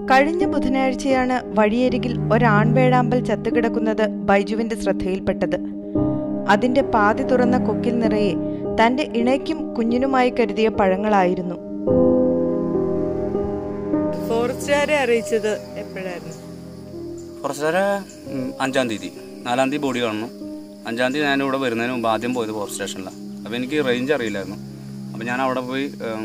കഴിഞ്ഞ ബുധനാഴ്ചയാണ് വഴിയരികിൽ ഒരാൺവേഴാമ്പൽ ചത്തുകിടക്കുന്നത് ബൈജുവിന്റെ ശ്രദ്ധയിൽപ്പെട്ടത് അതിന്റെ പാതി തുറന്ന കൊക്കിൽ നിറയെ തന്റെ ഇണയ്ക്കും കുഞ്ഞിനുമായി കരുതിയ പഴങ്ങളായിരുന്നു ഫോറസ്റ്റുകാരെ അറിയിച്ചത് എപ്പോഴായിരുന്നു ഫോറസ്റ്റുകാരെ ഉം, അഞ്ചാം തീയതി നാലാം തീയതി ബോഡി കാണുന്നു അഞ്ചാം തീയതി ഞാൻ ഇവിടെ വരുന്നതിന് മുമ്പ് ആദ്യം പോയത് ഫോറസ്റ്റ് സ്റ്റേഷനിലാണ് അപ്പോൾ എനിക്ക് റേഞ്ച് അറിയില്ലായിരുന്നു അപ്പോൾ ഞാൻ അവിടെ പോയി ഉം,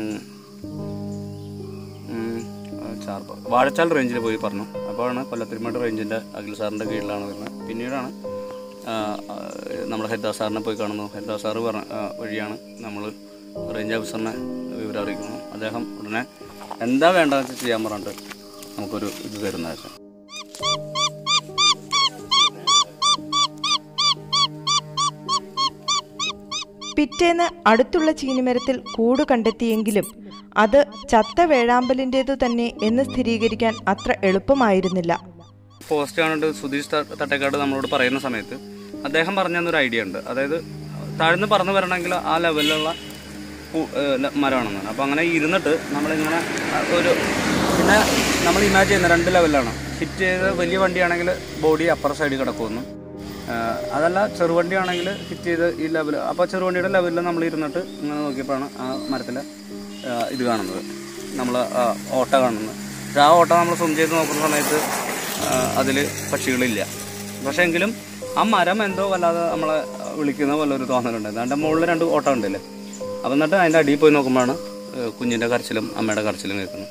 ഉം, ചാർപ്പ വാഴച്ചാൽ റേഞ്ചിൽ പോയി പറഞ്ഞു അപ്പോഴാണ് കൊല്ലത്തിരിമേട് റേഞ്ചിൻ്റെ അഖിൽ സാറിൻ്റെ കീഴിലാണ് വരുന്നത് പിന്നീടാണ് ആ, ആ, നമ്മുടെ ഹരിദാസ് സാറിനെ പോയി കാണുന്നു ഹരിദാസ് സാറ് പറഞ്ഞ ആ, വഴിയാണ് നമ്മൾ റേഞ്ച് ഓഫീസറിനെ വിവരം അറിയിക്കുന്നു അദ്ദേഹം ഉടനെ എന്താ വേണ്ടതെന്ന് വെച്ചാൽ ചെയ്യാൻ പറഞ്ഞിട്ട് നമുക്കൊരു ഇത് തരുന്നതായിരുന്നു പിറ്റേന്ന് അടുത്തുള്ള ചീനിമരത്തിൽ കൂട് കണ്ടെത്തിയെങ്കിലും അത് ചത്ത വേഴാമ്പലിൻ്റേതു തന്നെ എന്ന് സ്ഥിരീകരിക്കാൻ അത്ര എളുപ്പമായിരുന്നില്ല പോസ്റ്റ് കണ്ടിട്ട് സുധീഷ് ത- തട്ടേക്കാട് നമ്മളോട് പറയുന്ന സമയത്ത് അദ്ദേഹം പറഞ്ഞു തന്നൊരു ഐഡിയ ഉണ്ട് അതായത് താഴ്ന്ന് പറന്ന് വരണമെങ്കിൽ ആ ലെവലിലുള്ള പു- ഏഹ് ല- മരമാണെന്നാണ് അപ്പോൾ അങ്ങനെ ഇരുന്നിട്ട് നമ്മളിങ്ങനെ ആ ഒരു പിന്നെ നമ്മൾ ഇമാജിൻ ചെയ്യുന്ന രണ്ട് ലെവലിലാണ് ഹിറ്റ് ചെയ്ത് വലിയ വണ്ടിയാണെങ്കിൽ ബോഡി അപ്പർ സൈഡിൽ കിടക്കുമെന്ന് ഏഹ് അതല്ല ചെറുവണ്ടിയാണെങ്കിൽ ഹിറ്റ് ചെയ്ത് ഈ ലെവൽ അപ്പോൾ ചെറുവണ്ടിയുടെ ലെവലിൽ നമ്മൾ ഇരുന്നിട്ട് ഇങ്ങനെ നോക്കിയപ്പോഴാണ് ആ മരത്തിൽ ഇത് കാണുന്നത് നമ്മൾ ഓട്ട കാണുന്നത് പക്ഷേ ആ ഓട്ട നമ്മൾ സ്വം ചെയ്ത് നോക്കുന്ന സമയത്ത് അതിൽ പക്ഷികളില്ല പക്ഷേ എങ്കിലും ആ മരം എന്തോ വല്ലാതെ നമ്മളെ വിളിക്കുന്ന പോലെ ഒരു തോന്നലുണ്ടായിരുന്നു അതിൻ്റെ മുകളിൽ രണ്ട് ഓട്ടം ഉണ്ടല്ലേ അപ്പം എന്നിട്ട് അതിൻ്റെ അടിയിൽ പോയി നോക്കുമ്പോഴാണ് ഏഹ് കുഞ്ഞിൻ്റെ കരച്ചിലും അമ്മയുടെ കരച്ചിലും കേൾക്കുന്നത്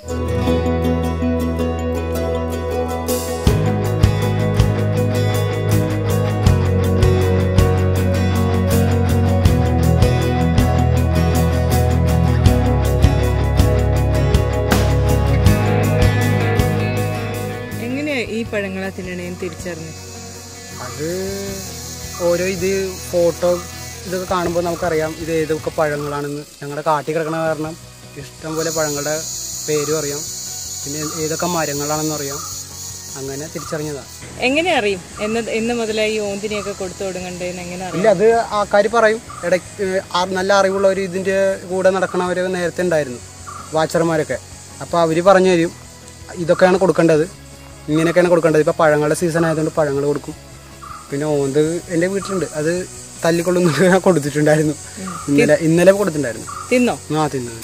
എങ്ങനെയാ ഈ പഴങ്ങളെ തിന്നണേന്ന് തിരിച്ചറിഞ്ഞു അത് ഓരോ ഇത് ഫോട്ടോ ഇതൊക്കെ കാണുമ്പോൾ നമുക്കറിയാം ഇത് ഏതൊക്കെ പഴങ്ങളാണെന്ന് ഞങ്ങളുടെ കാട്ടിൽ കിടക്കണ കാരണം ഇഷ്ടംപോലെ പഴങ്ങളുടെ പേരും അറിയാം പിന്നെ ഏതൊക്കെ മരങ്ങളാണെന്ന് അറിയാം അങ്ങനെ തിരിച്ചറിഞ്ഞതാണ് എങ്ങനെ അറിയും എന്ന് എന്ന് മുതലായി ഓന്തിനെയൊക്കെ കൊടുത്തു തുടങ്ങണ്ടേന്ന് എങ്ങനെ ഇല്ല അത് ആൾക്കാർ പറയും ഇടയ്ക്ക് ആ- നല്ല അറിവുള്ളവർ ഇതിൻ്റെ കൂടെ നടക്കണവർ നേരത്തെ ഉണ്ടായിരുന്നു വാച്ചർമാരൊക്കെ അപ്പോൾ അവർ പറഞ്ഞു തരും ഇതൊക്കെയാണ് കൊടുക്കേണ്ടത് ഇങ്ങനെയൊക്കെയാണ് കൊടുക്കേണ്ടത് ഇപ്പോൾ പഴങ്ങളുടെ സീസൺ ആയതുകൊണ്ട് പഴങ്ങൾ കൊടുക്കും പിന്നെ ഓന്ത് എൻ്റെ വീട്ടിലുണ്ട് അത് തല്ലിക്കൊള്ളുന്നത് ഞാൻ കൊടുത്തിട്ടുണ്ടായിരുന്നു ഇന്നലെ ഇന്നലെ കൊടുത്തിട്ടുണ്ടായിരുന്നു തിന്നോ ആ തിന്നത്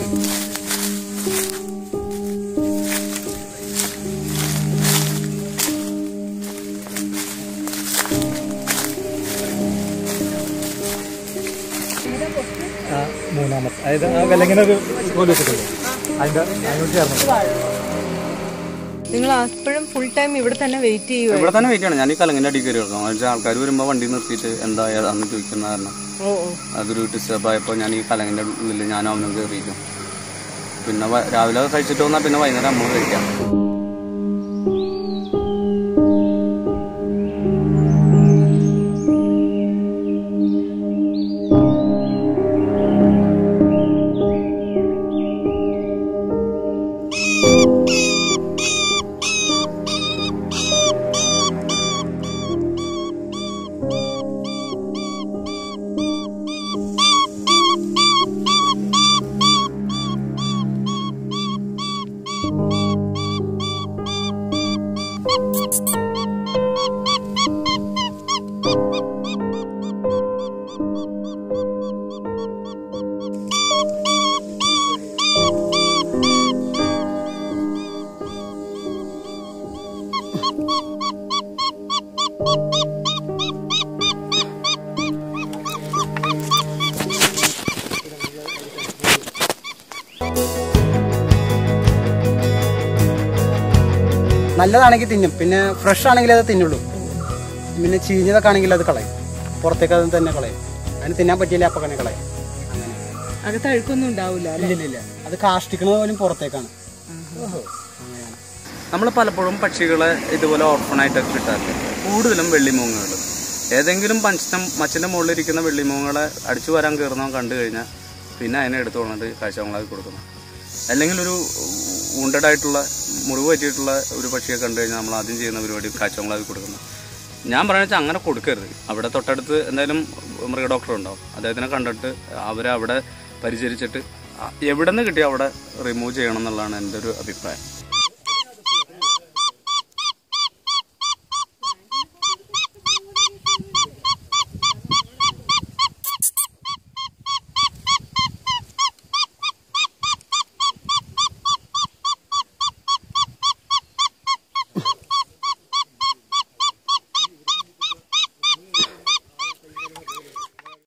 മൂന്നാമത്തെ അതായത് ആ വിലങ്ങനെ ഒരു കോല് വെച്ചിട്ടുണ്ട് അതിന്റെ അതിനോട് ചേർന്ന് നിങ്ങൾ അപ്പോഴും ഫുൾ ടൈം ഇവിടെ തന്നെ വെയിറ്റ് ചെയ്യുക ഇവിടെ തന്നെ വെയിറ്റ് ആണ് ഞാൻ ഈ കലങ്ങിൻ്റെ അടിയിൽ കയറി വെക്കണം എന്ന് വെച്ചാൽ ആൾക്കാർ വരുമ്പോൾ വണ്ടി നിർത്തിയിട്ട് എന്താ ഏതാണെന്ന് ചോദിക്കുന്ന കാരണം ഓ ഓ അതൊരു ഡിസ്റ്റർബ് ആയപ്പോൾ ഞാൻ ഈ കലങ്ങിൻ്റെ ഉള്ളിൽ ഞാൻ അവനും കയറിയിരിക്കും പിന്നെ വ- രാവിലെ കഴിച്ചിട്ട് വന്നാൽ പിന്നെ വൈകുന്നേരം നമ്മൾ കഴിക്കാം നല്ലതാണെങ്കിൽ തിന്നും പിന്നെ ഫ്രഷ് ആണെങ്കിൽ അത് തിന്നുള്ളൂ പിന്നെ ചീഞ്ഞതൊക്കെ ആണെങ്കിൽ അത് കളയും പുറത്തേക്ക് അത് തന്നെ കളയും അതിന് തിന്നാൻ പറ്റിയില്ല അപ്പം തന്നെ കളയും അങ്ങനെ അകത്ത് അഴുക്കൊന്നും ഉണ്ടാവില്ല ഇല്ല ഇല്ല ഇല്ല അത് കാഷ്ടിക്കണത് പോലും പുറത്തേക്കാണ് അങ്ങനെയാണ് നമ്മൾ പലപ്പോഴും പക്ഷികളെ ഇതുപോലെ ഓർഫണായിട്ടൊക്കെ കിട്ടാറില്ല കൂടുതലും വെള്ളിമൂങ്ങകൾ ഏതെങ്കിലും പഞ്ചം മച്ചിൻ്റെ മുകളിലിരിക്കുന്ന വെള്ളിമൂങ്ങകളെ അടിച്ചു വരാൻ കയറുന്നവൻ കണ്ടു കഴിഞ്ഞാൽ പിന്നെ അതിനെ എടുത്തു കൊണ്ടിട്ട് കാഴ്ചകളാക്കി കൊടുക്കുന്നു അല്ലെങ്കിൽ ഒരു wounded ആയിട്ടുള്ള മുറിവ് പറ്റിയിട്ടുള്ള ഒരു പക്ഷിയെ കണ്ടു കഴിഞ്ഞാൽ നമ്മൾ ആദ്യം ചെയ്യുന്ന പരിപാടി കാഴ്ചകളാക്കി കൊടുക്കുന്നു ഞാൻ പറയുന്നത് വെച്ചാൽ അങ്ങനെ കൊടുക്കരുത് അവിടെ തൊട്ടടുത്ത് എന്തായാലും മൃഗ ഡോക്ടർ ഉണ്ടാവും അദ്ദേഹത്തിനെ കണ്ടിട്ട് അവരെ അവിടെ പരിചരിച്ചിട്ട് എവിടെ നിന്ന് കിട്ടിയോ അവിടെ റിമൂവ് ചെയ്യണം എന്നുള്ളതാണ് എൻ്റെ ഒരു അഭിപ്രായം